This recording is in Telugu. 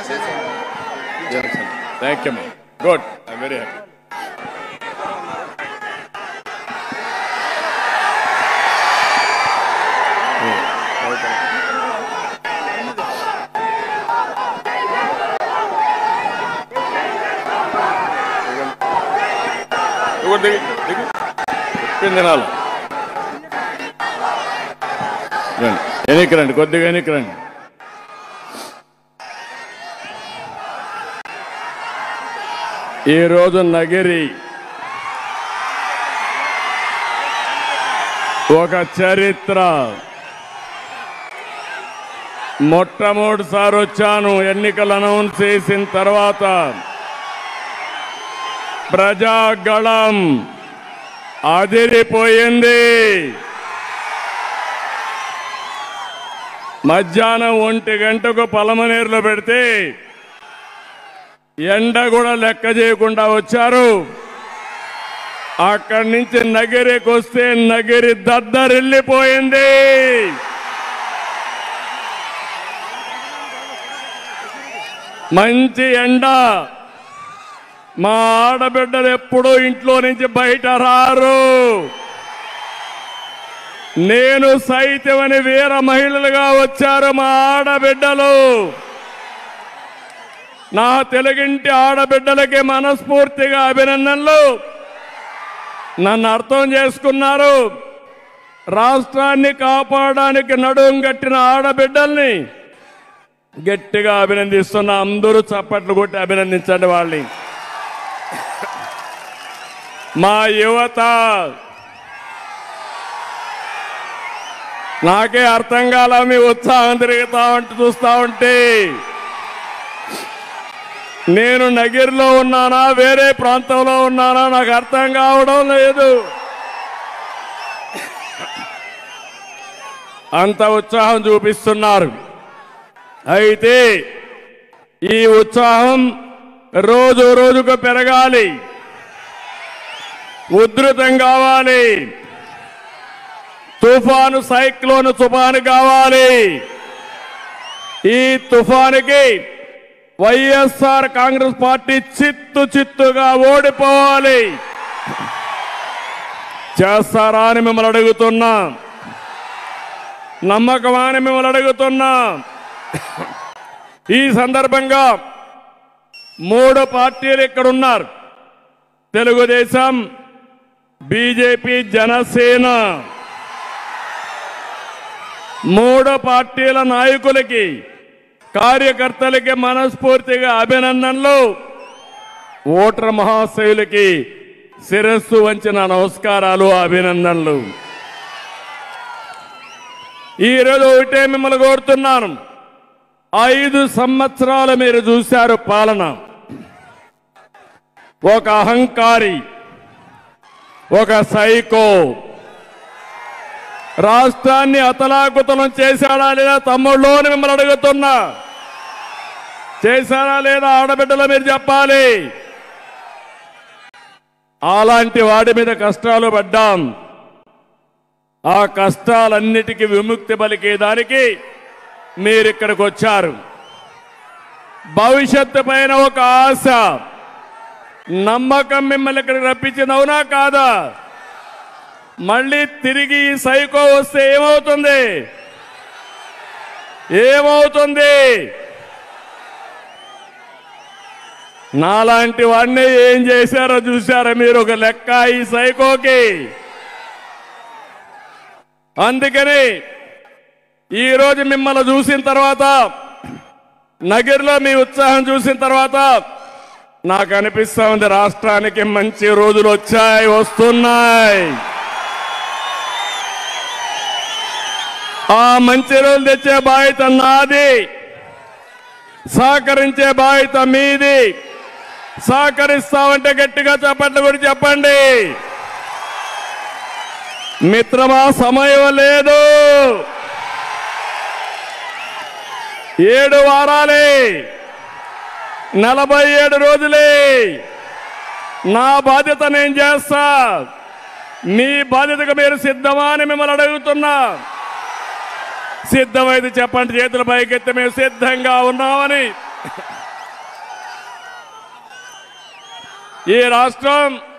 thank you good I very happy దిగు దిగు చెప్పింది తినాలి రండి వెనక్కి రండి కొద్దిగా వెనక్కి రండి ఈరోజు నగిరి ఒక చరిత్ర మొట్టమొదటిసారి వచ్చాను ఎన్నికలు అనౌన్స్ చేసిన తర్వాత ప్రజాగళం అదిరిపోయింది మధ్యాహ్నం ఒంటి గంటకు పలమనేరులో పెడితే ఎండ కూడా లెక్క చేయకుండా వచ్చారు అక్కడి నుంచి నగిరికి వస్తే నగిరి దద్దరిల్లిపోయింది మంచి ఎండ మా ఆడబిడ్డలు ఎప్పుడూ ఇంట్లో నుంచి బయట రారు నేను సైతమని వీర మహిళలుగా వచ్చారు మా ఆడబిడ్డలు నా తెలుగింటి ఆడబిడ్డలకి మనస్ఫూర్తిగా అభినందనలు నన్ను అర్థం చేసుకున్నారు రాష్ట్రాన్ని కాపాడడానికి నడుం కట్టిన ఆడబిడ్డల్ని గట్టిగా అభినందిస్తున్న అందరూ చప్పట్లు కొట్టి అభినందించండి వాళ్ళని మా యువత నాకే అర్థం కాల మీ ఉత్సాహం తిరుగుతా ఉంటే చూస్తా ఉంటే నేను నగిరిలో ఉన్నానా వేరే ప్రాంతంలో ఉన్నానా నాకు అర్థం కావడం లేదు అంత ఉత్సాహం చూపిస్తున్నారు అయితే ఈ ఉత్సాహం రోజు రోజుకు పెరగాలి ఉధృతం కావాలి తుఫాను సైక్లోన్ తుఫాను కావాలి ఈ తుఫానుకి వైఎస్ఆర్ కాంగ్రెస్ పార్టీ చిత్తు చిత్తుగా ఓడిపోవాలి చేస్తారా అని మిమ్మల్ని అడుగుతున్నా నమ్మకమా అని మిమ్మల్ని అడుగుతున్నా ఈ సందర్భంగా మూడు పార్టీలు ఇక్కడ ఉన్నారు తెలుగుదేశం బీజేపీ జనసేన మూడు పార్టీల నాయకులకి కార్యకర్తలకి మనస్ఫూర్తిగా అభినందనలు ఓటర్ మహాశయులకి శిరస్సు వంచిన నమస్కారాలు అభినందనలు ఈరోజు ఒకటే మిమ్మల్ని కోరుతున్నాను ఐదు సంవత్సరాలు మీరు చూశారు పాలన ఒక అహంకారి ఒక సైకో రాష్ట్రాన్ని అతలాకుతలం చేశాడా లేదా తమ్ముళ్ళు అని మిమ్మల్ని అడుగుతున్నా చేశారా లేదా ఆడబిడ్డలు మీరు చెప్పాలి అలాంటి వాడి మీద కష్టాలు పడ్డాం ఆ కష్టాలన్నిటికీ విముక్తి పలికేదానికి మీరు ఇక్కడికి వచ్చారు భవిష్యత్తు పైన ఒక ఆశ నమ్మకం మిమ్మల్ని ఇక్కడికి రప్పించింది అవునా కాదా మళ్ళీ తిరిగి ఈ సైకో వస్తే ఏమవుతుంది ఏమవుతుంది నాలాంటి వాడిని ఏం చేశారో చూశారా మీరు ఒక లెక్క ఈ సైకోకి అందుకని ఈరోజు మిమ్మల్ని చూసిన తర్వాత నగిరిలో మీ ఉత్సాహం చూసిన తర్వాత నాకు అనిపిస్తా ఉంది రాష్ట్రానికి మంచి రోజులు వచ్చాయి వస్తున్నాయి ఆ మంచి రోజులు తెచ్చే బాధ్యత నాది సహకరించే బాధ్యత మీది సహకరిస్తామంటే గట్టిగా చెప్పండి కూడా చెప్పండి మిత్రమా సమయం లేదు ఏడు వారాలే నలభై ఏడు రోజులే నా బాధ్యత నేను చేస్తా మీ బాధ్యతగా మీరు సిద్ధమా అని మిమ్మల్ని అడుగుతున్నా సిద్ధమైతే చెప్పండి చేతుల పైకెత్తి మేము సిద్ధంగా ఉన్నామని ఈ రాష్ట్రం